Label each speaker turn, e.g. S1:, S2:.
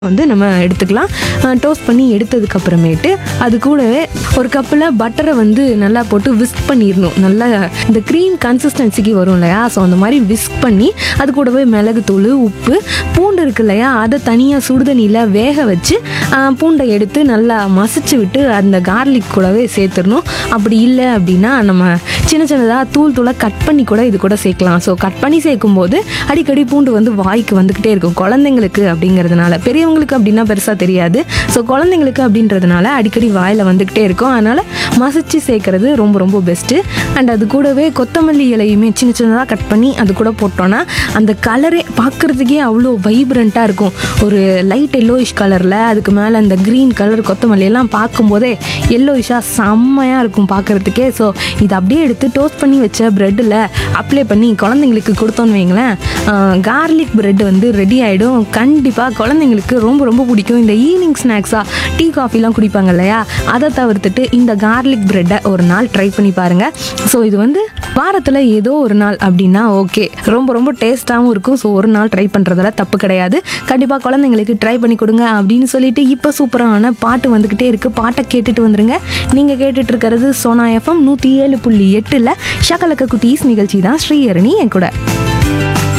S1: வந்து நம்ம எடுத்துக்கலாம் டோஸ்ட் பண்ணி எடுத்ததுக்கு அப்புறமேட்டு அது கூடவே ஒரு கப்பில் பட்டரை வந்து நல்லா போட்டு விஸ்க் பண்ணிடணும் நல்லா இந்த க்ரீம் கன்சிஸ்டன்சிக்கு வரும் இல்லையா ஸோ அந்த மாதிரி விஸ்க் பண்ணி அது கூடவே மிளகுத்தூள் உப்பு பூண்டு இருக்கு இல்லையா அதை தனியாக சுடுதண்ணியில் வேக வச்சு ஆ, பூண்டை எடுத்து நல்லா மசிச்சு விட்டு அந்த கார்லிக் கூடவே சேர்த்துடணும் அப்படி இல்லை அப்படின்னா நம்ம சின்ன சின்னதாக தூள் தூளாக கட் பண்ணி கூட இது கூட சேர்க்கலாம் ஸோ கட் பண்ணி சேர்க்கும்போது அடிக்கடி பூண்டு வந்து வாய்க்கு வந்துக்கிட்டே இருக்கும் குழந்தைங்களுக்கு அப்படிங்கிறதுனால பெரியவங்களுக்கு அப்படின்னா பெருசாக தெரியாது ஸோ குழந்தைங்களுக்கு அப்படின்றதுனால அடிக்கடி வாயில் வந்துக்கிட்டே இருக்கும் அதனால் மசிச்சு சேர்க்கறது ரொம்ப ரொம்ப பெஸ்ட்டு அண்ட் அது கூடவே கொத்தமல்லி இலையுமே சின்ன சின்னதாக கட் பண்ணி அது கூட போட்டோன்னா அந்த கலரே பார்க்குறதுக்கே அவ்வளோ வைப்ரண்ட்டாக இருக்கும் ஒரு லைட் எல்லோயிஷ் கலரில் அதுக்கு மேலே அந்த க்ரீன் கலர் கொத்தமல்லி எல்லாம் பார்க்கும்போதே எல்லோயிஷாக செம்மையாக இருக்கும் பார்க்குறதுக்கே ஸோ இதை அப்படியே எடுத்து டோஸ்ட் பண்ணி வச்ச ப்ரெட்டில் அப்ளை பண்ணி குழந்தைங்களுக்கு கொடுத்தோன்னு வைங்களேன் கார்லிக் பிரெட் வந்து ரெடி ஆகிடும் கண்டிப்பாக குழந்தைங்களுக்கு ரொம்ப ரொம்ப பிடிக்கும் இந்த ஈவினிங் ஸ்நாக்ஸாக டீ காஃபிலாம் குடிப்பாங்க இல்லையா அதை தவிர்த்துட்டு இந்த கார்லிக் பிரெட்டை ஒரு நாள் ட்ரை பண்ணி பாருங்கள் ஸோ இது வந்து வாரத்தில் ஏதோ ஒரு நாள் அப்படின்னா ஓகே ரொம்ப ரொம்ப டேஸ்ட்டாகவும் இருக்கும் ஸோ ஒரு நாள் ட்ரை பண்ணுறதுல தப்பு கிடையாது கண்டிப்பாக குழந்தைங்களுக்கு ட்ரை பண்ணி கொடுங்க அப்படின்னு சொல்லிட்டு இப்போ சூப்பரான பாட்டு வந்துக்கிட்டே இருக்குது பாட்டை கேட்டுட்டு வந்துருங்க நீங்கள் கேட்டுட்டு இருக்கிறது சோனா எஃப்எம் நூற்றி ஏழு புள்ளி எட்டில் ஷகலக்க குட்டீஸ் நிகழ்ச்சி தான் ஸ்ரீஹரணி என் கூட